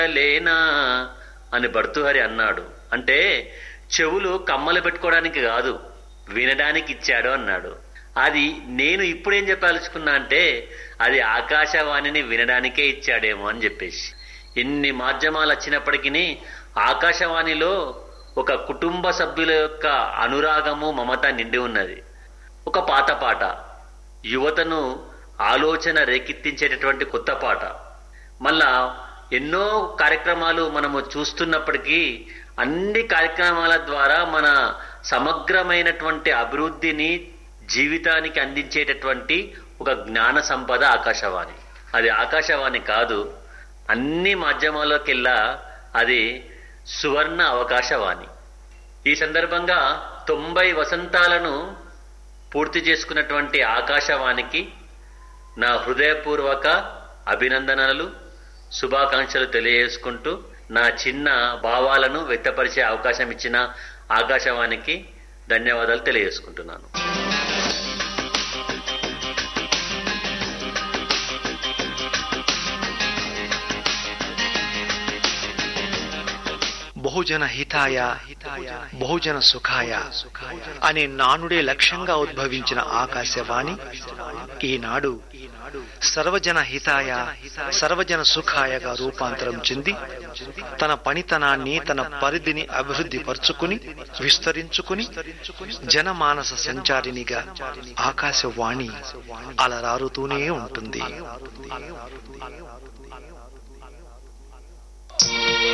లేనా అని భర్తృహరి అన్నాడు అంటే చెవులు కమ్మలు పెట్టుకోవడానికి కాదు వినడానికి ఇచ్చాడు అన్నాడు అది నేను ఇప్పుడేం చెప్పాల్చుకున్నా అంటే అది ఆకాశవాణిని వినడానికే ఇచ్చాడేమో అని చెప్పేసి ఎన్ని మాధ్యమాలు వచ్చినప్పటికీ ఆకాశవాణిలో ఒక కుటుంబ సభ్యుల యొక్క అనురాగము మమత నిండి ఉన్నది ఒక పాత పాట యువతను ఆలోచన రేకెత్తించేటటువంటి కొత్త పాట మళ్ళా ఎన్నో కార్యక్రమాలు మనము చూస్తున్నప్పటికీ అన్ని కార్యక్రమాల ద్వారా మన సమగ్రమైనటువంటి అభివృద్ధిని జీవితానికి అందించేటటువంటి ఒక జ్ఞాన సంపద ఆకాశవాణి అది ఆకాశవాణి కాదు అన్ని మాధ్యమాల్లోకెల్లా అది సువర్ణ అవకాశవాణి ఈ సందర్భంగా తొంభై వసంతాలను పూర్తి చేసుకున్నటువంటి ఆకాశవాణికి నా హృదయపూర్వక అభినందనలు శుభాకాంక్షలు తెలియజేసుకుంటూ నా చిన్న భావాలను వ్యక్తపరిచే అవకాశం ఇచ్చిన ఆకాశవాణికి ధన్యవాదాలు తెలియజేసుకుంటున్నాను బహుజన హితాయ బహుజన సుఖాయ అనే నానుడే లక్ష్యంగా ఉద్భవించిన ఆకాశవాణి ఈనాడు సర్వజన హితాయ సర్వజన సుఖాయగా రూపాంతరం చెంది తన పనితనాన్ని తన పరిధిని అభివృద్ధి పరుచుకుని విస్తరించుకుని జనమానస సంచారినిగా ఆకాశవాణి అలరారుతూనే ఉంటుంది